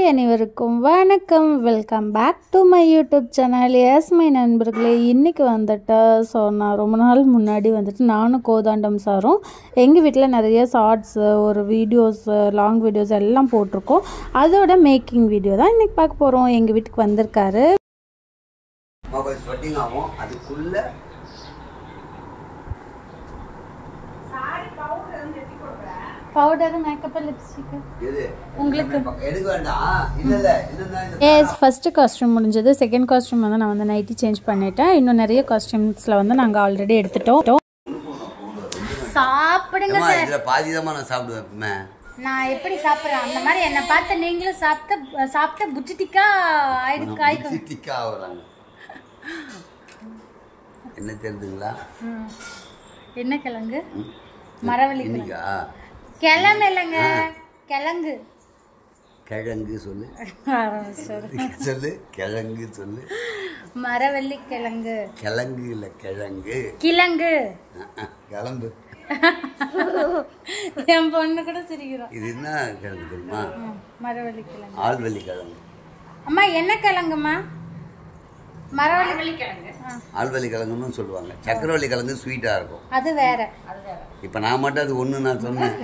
அனைவருக்கும் வணக்கம் welcome back to my YouTube channel yes my நண்பர்களே இன்றைக்கி வந்துட்டு ஸோ நான் ரொம்ப நாள் முன்னாடி வந்துட்டு நானும் கோதாண்டம் சாரும் எங்கள் வீட்டில் நிறைய ஷார்ட்ஸு ஒரு வீடியோஸு லாங் வீடியோஸ் எல்லாம் போட்டிருக்கோம் அதோட மேக்கிங் வீடியோ தான் இன்றைக்கி பார்க்க போகிறோம் எங்கள் வீட்டுக்கு வந்திருக்காரு மொபைல் ஸ்வெட்டிங் ஆகும் அதுக்குள்ள பவுடர் மேக்கப் லிப்ஸ்டிக் எது உங்களுக்கு எடுக்க வேண்டாம் இல்ல இல்ல என்னன்னா இந்த ஏஸ் ஃபஸ்ட்டு காஸ்டியூம் முடிஞ்சது செகண்ட் காஸ்டியூம் வந்து நான் வந்து நைட்டி சேஞ்ச் பண்ணிட்டேன் இன்னும் நிறைய காஸ்டியூம்ஸில் வந்து நாங்கள் ஆல்ரெடி எடுத்துட்டோம் சாப்பிடுங்க அம்மா, இதுல பாதி தான் நான் சாப்பிடுவேன் எப்பவுமே நான் எப்படி சாப்பிட்றேன் அந்த மாதிரி என்னை பார்த்து நீங்களும் சாப்பிட்டு சாப்பிட்டு புஜ்ஜிட்டிக்கா ஆயிடுக்கு ஆயிக்கும் திக்கா ஆகுறாங்க என்ன தெரியுதுங்களா ம். என்ன கிழங்கு மரவள்ளி கிழங்கு இன்னைக்கா கிழங்கு இல்லைங்க கிழங்கு கிழங்கு சொல்லு ஆரம்பிச்சிட்டாரு. சொல்லு கிழங்கு சொல்லு மரவள்ளி கிழங்கு கிழங்கு இல்ல கிழங்கு கிழங்கு அஹ், அஹ், கிளம்பு என் பொண்ணு கூட சிரிக்கிறோம் இது என்ன கிழங்கு தெரியுமா ம், மரவள்ளி கிழங்கு ஆழ்வள்ளி கிழங்கு அம்மா என்ன கிழங்குமா மரவள்ளி கிழங்கு ஆழ்வள்ளி கிழங்குன்னு சொல்லுவாங்க சக்கரவள்ளி கிழங்கு ஸ்வீட்டா இருக்கும் அது வேற இப்ப நான் மட்டும் அது ஒண்ணு நான் சொன்னேன்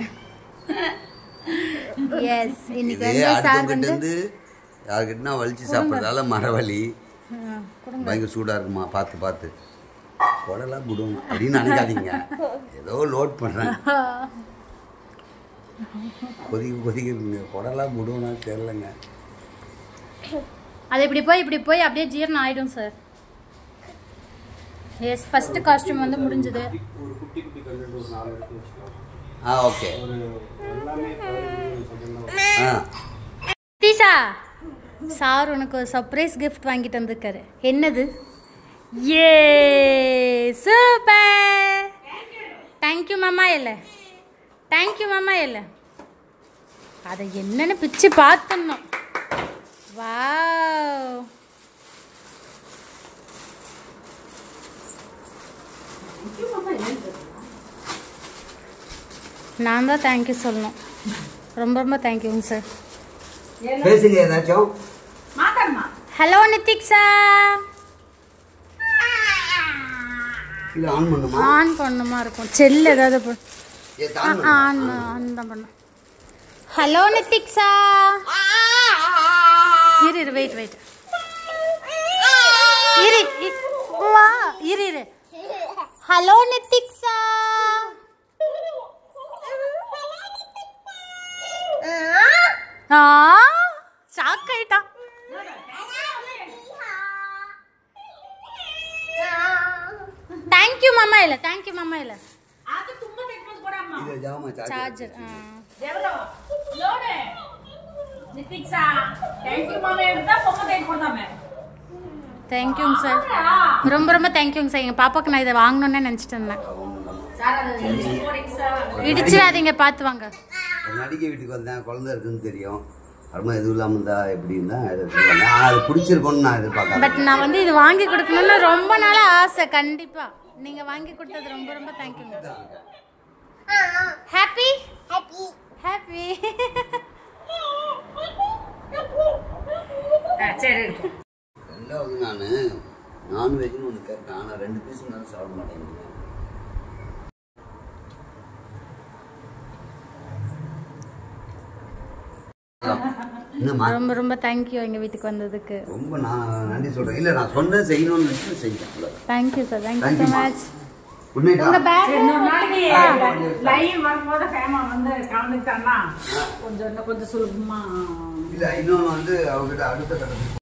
எஸ் இன்னைக்கு இதே வந்து சார் அடுத்தவங்கிட்ட வந்து இருந்து யாருக்கிட்டனா வலிச்சு சாப்பிட்றதால மரவலி ம், கொடுங்க பயங்கர சூடாக இருக்குமா பார்த்து பார்த்து குடலாம் விடும் அப்படின்னு நினைக்காதீங்க ஏதோ லோட் பண்ணுறேன் கொதிக்க கொதிக்க குடலாம் விடுவோம்னா தெரிலங்க அது இப்படி போய் இப்படி போய் அப்படியே ஜீரணம் ஆயிடும் சார் எஸ் ஃபர்ஸ்ட் காஸ்டியூம் வந்து முடிஞ்சது ஆ ஓகே ஆ தீசா சார் உனக்கு ஒரு சர்ப்ரைஸ் கிஃப்ட் வாங்கிட்டு வந்திருக்காரு என்னது ஏ சூப்பர் தேங்க்யூ மாமா இல்லை தேங்க்யூ மாமா இல்லை அதை என்னன்னு பிச்சு பார்த்துடணும் வாவ் நான் தான் தேங்க்யூ சொல்லணும் ரொம்ப ரொம்ப தேங்க்யூங்க சார் பேசுங்க ஏதாச்சும் ஹலோ நித்திக்ஸா இல்லை ஆன் பண்ணுமா ஆன் பண்ணுமா இருக்கும் செல் ஏதாவது போ- ஏ ஆ, ஆன் ஆன் ஆன் தான் பண்ணும் ஹலோ நித்திக்ஸா இரு இரு வெயிட் வெயிட் இரு இ- வா இரு இரு ஹலோ நித்திக்ஸா ஆ ஷாக் ஆயிட்டான் தேங்க்யூ மாமா ಇಲ್ಲ ಥ್ಯಾಂಕ್ ಯು ಮಾಮ ಇಲ್ಲ இது ஜாமா சார்ஜர் ಚಾರ್ಜರ್ தேங்க்யூங்க சார் ரொம்ப ரொம்ப தேங்க்யூங்க சார் எங்கள் பாப்பாக்கு நான் இதை வாங்கணுன்னே நினச்சிட்டு இருந்தேன் இடிச்சிடாதீங்க பார்த்து வாங்க ஒரு நடிகை வீட்டுக்கு வந்தேன் குழந்தை இருக்குன்னு தெரியும் அப்புறமா எதுவும் இல்லாமல் இருந்தா எப்படின்னு தான் எடுத்துட்டு வந்தேன் ஆனால் அது பிடிச்சிருக்கும்னு நான் எதிர்பார்க்கறேன் பட் நான் வந்து இது வாங்கி கொடுக்கணும்னு ரொம்ப நாள் ஆசை கண்டிப்பாக நீங்கள் வாங்கி கொடுத்தது ரொம்ப ரொம்ப தேங்க்யூங்க ஹாப்பி ஹாப்பி ஹாப்பி ரெண்டாவது நான் நான்வெஜ்னு ஒன்று கேட்டேன் ஆனால் ரெண்டு பீஸ் மேலே சாப்பிட மாட்டேங்குது என்னம்மா ரொம்ப ரொம்ப தேங்க்யூ எங்கள் வீட்டுக்கு வந்ததுக்கு ரொம்ப நான் நன்றி சொல்கிறேன் இல்லை நான் சொன்னேன் செய்யணும்னு நினச்சி செஞ்சேன் அவ்வளவுதான். Thank you sir thank you Thank so you, ma. Much Good night, உங்க ஆ. பேக் லைவ் வரும்போது ஹேமா வந்து கலந்துட்டான்னா கொஞ்சம் இன்னும் கொஞ்சம் சுலபமா இல்லை இன்னொன்று வந்து அவங்ககிட்ட அடுத்த கட்டத்துக்கு